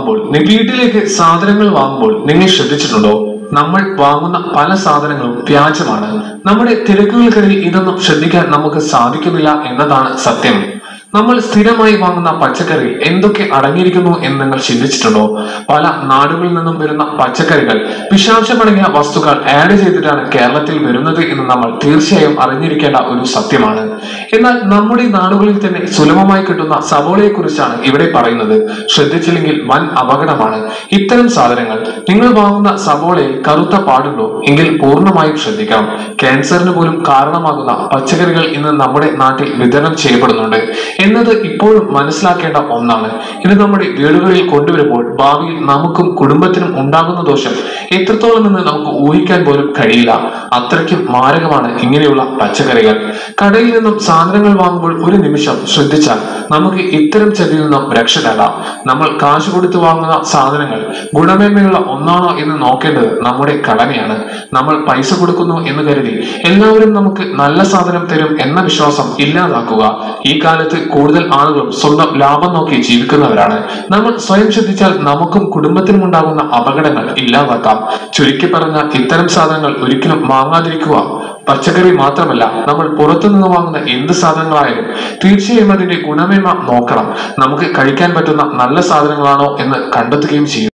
വാങ്ങുമ്പോൾ നി- വീട്ടിലേക്ക് സാധനങ്ങൾ വാങ്ങുമ്പോൾ നിങ്ങൾ ശ്രദ്ധിച്ചിട്ടുണ്ടോ നമ്മൾ വാങ്ങുന്ന പല സാധനങ്ങളും വ്യാജമാണ് നമ്മുടെ തിരക്കുകൾക്കിടയിൽ ഇതൊന്നും ശ്രദ്ധിക്കാൻ നമുക്ക് സാധിക്കുന്നില്ല എന്നതാണ് സത്യം നമ്മൾ സ്ഥിരമായി വാങ്ങുന്ന പച്ചക്കറി എന്തൊക്കെ അടങ്ങിയിരിക്കുന്നു എന്ന് നിങ്ങൾ ചിന്തിച്ചിട്ടുണ്ടോ പല നാടുകളിൽ നിന്നും വരുന്ന പച്ചക്കറികൾ വിഷാംശമടങ്ങിയ വസ്തുക്കൾ ആഡ് ചെയ്തിട്ടാണ് കേരളത്തിൽ വരുന്നത് എന്ന് നമ്മൾ തീർച്ചയായും അറിഞ്ഞിരിക്കേണ്ട ഒരു സത്യമാണ് എന്നാൽ നമ്മുടെ നാടുകളിൽ തന്നെ സുലഭമായി കിട്ടുന്ന സവോളയെ കുറിച്ചാണ് ഇവിടെ പറയുന്നത് ശ്രദ്ധിച്ചില്ലെങ്കിൽ വൻ അപകടമാണ് ഇത്തരം സാധനങ്ങൾ നിങ്ങൾ വാങ്ങുന്ന സവോളയിൽ കറുത്ത പാടുണ്ടോ എങ്കിൽ പൂർണ്ണമായും ശ്രദ്ധിക്കണം ക്യാൻസറിന് പോലും കാരണമാകുന്ന പച്ചക്കറികൾ ഇന്ന് നമ്മുടെ നാട്ടിൽ വിതരണം ചെയ്യപ്പെടുന്നുണ്ട് എന്നത് ഇപ്പോഴും മനസ്സിലാക്കേണ്ട ഒന്നാണ് ഇത് നമ്മുടെ വീടുകളിൽ കൊണ്ടുവരുമ്പോൾ ഭാവിയിൽ നമുക്കും കുടുംബത്തിനും ഉണ്ടാകുന്ന ദോഷം എത്രത്തോളം എന്ന് നമുക്ക് ഊഹിക്കാൻ പോലും കഴിയില്ല അത്രയ്ക്കും മാരകമാണ് ഇങ്ങനെയുള്ള പച്ചക്കറികൾ കടയിൽ നിന്നും സാധനങ്ങൾ വാങ്ങുമ്പോൾ ഒരു നിമിഷം ശ്രദ്ധിച്ചാൽ നമുക്ക് ഇത്തരം ചതിയിൽ നിന്നും രക്ഷ നേടാം നമ്മൾ കാശ് കൊടുത്ത് വാങ്ങുന്ന സാധനങ്ങൾ ഗുണമേന്മയുള്ള ഒന്നാണോ എന്ന് നോക്കേണ്ടത് നമ്മുടെ കടമയാണ് നമ്മൾ പൈസ കൊടുക്കുന്നു എന്ന് കരുതി എല്ലാവരും നമുക്ക് നല്ല സാധനം തരും എന്ന വിശ്വാസം ഇല്ലാതാക്കുക ഈ കാലത്ത് കൂടുതൽ ആളുകളും സ്വന്തം ലാഭം നോക്കി ജീവിക്കുന്നവരാണ് നമ്മൾ സ്വയം ശ്രദ്ധിച്ചാൽ നമുക്കും കുടുംബത്തിനും ഉണ്ടാകുന്ന അപകടങ്ങൾ ഇല്ലാതാക്കാം ചുരുക്കി പറഞ്ഞ ഇത്തരം സാധനങ്ങൾ ഒരിക്കലും വാങ്ങാതിരിക്കുക പച്ചക്കറി മാത്രമല്ല നമ്മൾ പുറത്തുനിന്ന് വാങ്ങുന്ന എന്ത് സാധനങ്ങളായാലും തീർച്ചയായും അതിന്റെ ഗുണമേന്മ നോക്കണം നമുക്ക് കഴിക്കാൻ പറ്റുന്ന നല്ല സാധനങ്ങളാണോ എന്ന് കണ്ടെത്തുകയും ചെയ്യും